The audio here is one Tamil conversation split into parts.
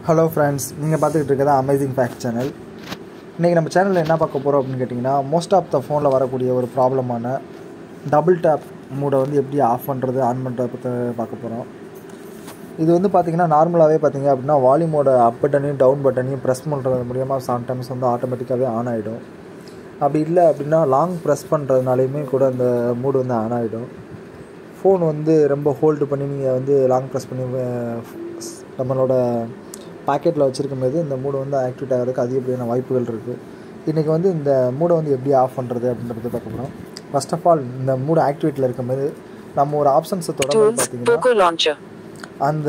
ஹலோ ஃப்ரெண்ட்ஸ் நீங்கள் பார்த்துக்கிட்டு இருக்கிறது அமேசிங் ஃபேக்ட் சேனல் இன்றைக்கி நம்ம சேனலில் என்ன பார்க்க போகிறோம் அப்படின்னு கேட்டிங்கன்னா மோஸ்ட் ஆஃப் த ஃபோனில் வரக்கூடிய ஒரு ப்ராப்ளமான டபுள் டேப் மூடை வந்து எப்படி ஆஃப் பண்ணுறது ஆன் பண்ணுறத பற்றி பார்க்க போகிறோம் இது வந்து பார்த்திங்கன்னா நார்மலாகவே பார்த்தீங்க அப்படின்னா வால்யூமோட அப் பட்டனையும் டவுன் பட்டனையும் ப்ரெஸ் பண்ணுறது மூலியமாக சம்டைம்ஸ் வந்து ஆட்டோமேட்டிக்காகவே ஆன் ஆகிடும் அப்படி இல்லை அப்படின்னா லாங் ப்ரெஸ் பண்ணுறதுனாலையுமே கூட அந்த மூடு வந்து ஆன் ஆகிடும் ஃபோன் வந்து ரொம்ப ஹோல்டு பண்ணி நீங்கள் வந்து லாங் ப்ரெஸ் பண்ணி அஹ், நம்மளோட பாக்கெட்டில் வச்சுருக்கும் போது இந்த மூடு வந்து ஆக்டிவேட் ஆகிறதுக்கு அதிகப்படியான வாய்ப்புகள் இருக்குது இன்றைக்கி வந்து இந்த மூடை வந்து எப்படி ஆஃப் பண்ணுறது அப்படின்றத பார்க்க போகிறோம் ஃபர்ஸ்ட் ஆஃப் ஆல் இந்த மூடு ஆக்டிவேட்டில் இருக்கும்போது நம்ம ஒரு ஆப்ஷன்ஸை தொடர்ந்து Tools, பார்த்தீங்கன்னா Poco Launcher, அந்த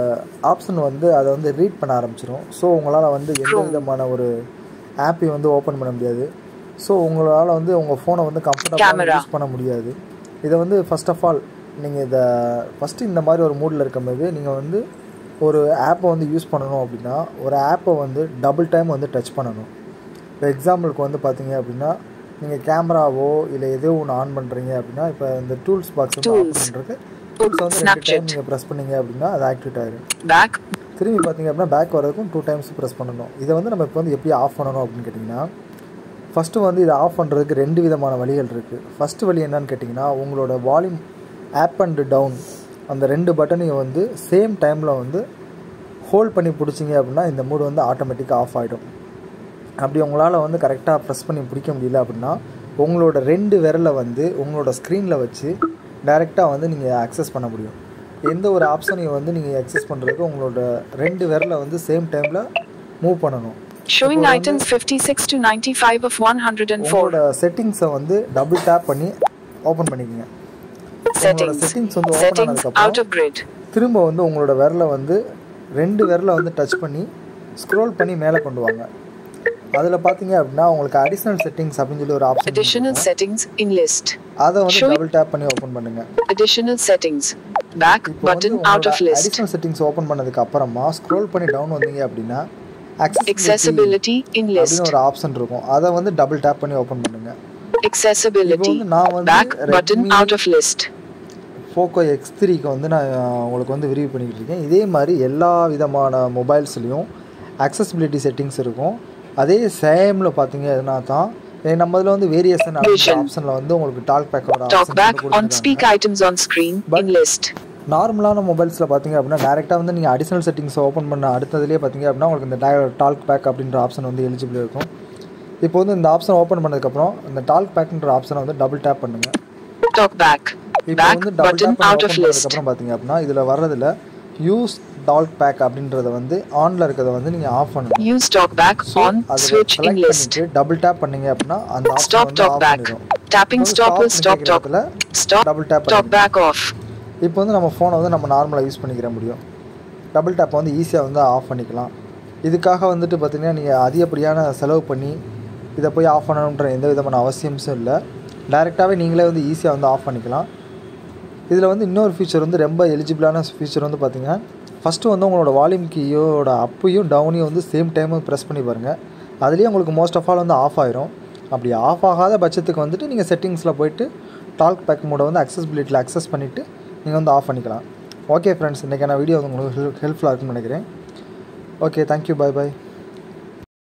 ஆப்ஷன் வந்து அதை வந்து ரீட் பண்ண ஆரம்பிச்சிடும் ஸோ உங்களால் வந்து எந்த Chrome. விதமான ஒரு ஆப்பையும் வந்து ஓப்பன் பண்ண முடியாது ஸோ உங்களால் வந்து உங்கள் ஃபோனை வந்து கம்ஃபர்டபுளாக Camera. யூஸ் பண்ண முடியாது இதை வந்து ஃபர்ஸ்ட் ஆஃப் ஆல் நீங்கள் இதை ஃபஸ்ட்டு இந்த மாதிரி ஒரு மூடில் இருக்கும்போது நீங்கள் வந்து ஒரு ஆப்பை வந்து யூஸ் பண்ணணும் அப்படின்னா ஒரு ஆப்பை வந்து டபுள் டைம் வந்து டச் பண்ணணும் இப்போ எக்ஸாம்பிளுக்கு வந்து பார்த்தீங்க அப்படின்னா நீங்கள் கேமராவோ இல்லை ஏதோ ஒன்று ஆன் பண்ணுறீங்க அப்படின்னா இப்போ இந்த டூல்ஸ் பாக்ஸ் வந்து ஆன் Tools. பண்ணுறது டூல்ஸ் வந்து ரெண்டு Snapchat. டைம் நீங்கள் ப்ரெஸ் பண்ணீங்க அப்படின்னா அது ஆக்டிவேட் ஆயிடும் back, திரும்பி பார்த்தீங்க அப்படின்னா பேக் வரதுக்கும் டூ டைம்ஸ் ப்ரெஸ் பண்ணணும் இதை வந்து நம்ம இப்போ வந்து எப்படி ஆஃப் பண்ணணும் அப்படின்னு கேட்டிங்கன்னா ஃபஸ்ட்டு வந்து இதை ஆஃப் பண்ணுறதுக்கு ரெண்டு விதமான வழிகள் இருக்குது ஃபஸ்ட்டு வழி என்னன்னு கேட்டிங்கன்னா உங்களோட வால்யூம் ஆப் அண்ட் டவுன் அந்த ரெண்டு பட்டனையும் வந்து சேம் டைமில் வந்து ஹோல்ட் பண்ணி பிடிச்சிங்க அப்படின்னா இந்த மூடு வந்து ஆட்டோமேட்டிக்காக ஆஃப் ஆகிடும் அப்படி உங்களால் வந்து கரெக்டாக ப்ரெஸ் பண்ணி பிடிக்க முடியல அப்படின்னா உங்களோட ரெண்டு விரலை வந்து உங்களோட ஸ்க்ரீனில் வச்சு டைரெக்டாக வந்து நீங்கள் அக்சஸ் பண்ண முடியும் எந்த ஒரு ஆப்ஷனையும் வந்து நீங்கள் அக்சஸ் பண்ணுறதுக்கு உங்களோட ரெண்டு விரலை வந்து சேம் டைமில் மூவ் பண்ணணும் showing items 56 to 95 of 104. உங்களோட செட்டிங்ஸை வந்து டபுள் டேப் பண்ணி ஓப்பன் பண்ணிக்கோங்க உங்களோட Settings, செட்டிங்ஸ் வந்து ஓப்பன் settings, out ஆனதுக்கப்புறம் of grid, திரும்ப வந்து உங்களோட விரலை வந்து ரெண்டு விரலை வந்து டச் பண்ணி ஸ்க்ரோல் பண்ணி மேலே கொண்டு வாங்க அதில் பார்த்தீங்க அப்படின்னா உங்களுக்கு அடிஷ்னல் செட்டிங்ஸ் அப்படின்னு சொல்லி ஒரு option additional settings, in list, அதை வந்து Showing- டபுள் டேப் பண்ணி ஓப்பன் பண்ணுங்க additional settings, back இப்போ வந்து button out of list, additional settings open பண்ணதுக்கு அப்புறமா ஸ்க்ரோல் பண்ணி டவுன் வந்தீங்க அப்படின்னா accessibility accessibility, in list, அப்படின்னு ஒரு ஆப்ஷன் இருக்கும் அதை வந்து டபுள் டேப் பண்ணி ஓப்பன் பண்ணுங்க இப்போ accessibility, வந்து நான் வந்து back button Redmi out of list, Poco X த்ரீக்கு வந்து நான் அஹ், உங்களுக்கு வந்து விரிவு பண்ணிக்கிட்டு இருக்கேன் இதே மாதிரி எல்லா விதமான மொபைல்ஸ்லேயும் accessibility செட்டிங்ஸ் இருக்கும் அதே சேமில் பார்த்தீங்கன்னா தான் ஏ, நம்ம இதில் வந்து வேரியேஷன் Vision. ஆப்ஷனில் வந்து உங்களுக்கு டாக் பேக்கோட talk back on speak items on screen, in list, நார்மலான மொபைல்ஸில் பார்த்தீங்க அப்படின்னா டேரெக்டாக வந்து நீங்கள் அடிஷனல் செட்டிங்ஸ் ஓப்பன் பண்ண அடுத்ததுலேயே பார்த்தீங்க அப்படின்னா உங்களுக்கு இந்த டால்க் பேக் அப்படின்ற ஆப்ஷன் வந்து எலிஜிபிள் இருக்கும் இப்போ வந்து இந்த ஆப்ஷன் ஓப்பன் பண்ணதுக்கப்புறம் இந்த டால்க் பேக்ன்ற ஆப்ஷனை வந்து டபுள் டேப் பண்ணுங்கள் talk back, இப்போ back வந்து double button tap out of open list, பண்ணதுக்கப்புறம் பார்த்தீங்க அப்படின்னா இதில் வர்றதில் யூஸ் டால்க் பேக் அப்படின்றத வந்து ஆனில் இருக்கிறத வந்து நீங்கள் ஆஃப் பண்ணணும் use talk back so on, அதை switch, in செலக்ட் list, பண்ணிட்டு டபுள் டேப் பண்ணீங்க அப்படின்னா அந்த ஆப்ஷன் stop வந்து talk ஆஃப் back, பண்ணிடும் tapping stop will stop talk, stop, double tap talk back off. இப்போ வந்து நம்ம ஃபோனை வந்து நம்ம நார்மலாக யூஸ் பண்ணிக்கிற முடியும் டபுள் டேப்பை வந்து ஈஸியாக வந்து ஆஃப் பண்ணிக்கலாம் இதுக்காக வந்துட்டு பார்த்திங்கன்னா நீங்கள் அதிகப்படியான செலவு பண்ணி இதை போய் ஆஃப் பண்ணணுன்ற எந்த விதமான அவசியமும் இல்லை டைரெக்டாகவே நீங்களே வந்து ஈஸியாக வந்து ஆஃப் பண்ணிக்கலாம் இதில் வந்து இன்னொரு ஃபீச்சர் வந்து ரொம்ப எலிஜிபிளான ஃபீச்சர் வந்து பார்த்திங்கன்னா ஃபஸ்ட்டு வந்து உங்களோட வால்யூம் கீயோட அப்பையும் டவுனையும் வந்து சேம் டைம் ப்ரெஸ் பண்ணி பாருங்கள் அதுலேயே உங்களுக்கு மோஸ்ட் ஆஃப் ஆல் வந்து ஆஃப் ஆயிரும் அப்படி ஆஃப் ஆகாத பட்சத்துக்கு வந்துட்டு நீங்கள் செட்டிங்ஸில் போயிட்டு டால்க் பேக் மோட வந்து அக்சஸ்பிலிட்டியில் அக்சஸ் பண்ணிவிட்டு நீங்கள் வந்து ஆஃப் பண்ணிக்கலாம் ஓகே ஃப்ரெண்ட்ஸ் இன்றைக்கான வீடியோ வந்து உங்களுக்கு ஹெல்ப் ஹெல்ப்ஃபுல்லாக இருக்குன்னு நினைக்கிறேன் ஓகே தேங்க்யூ பை பை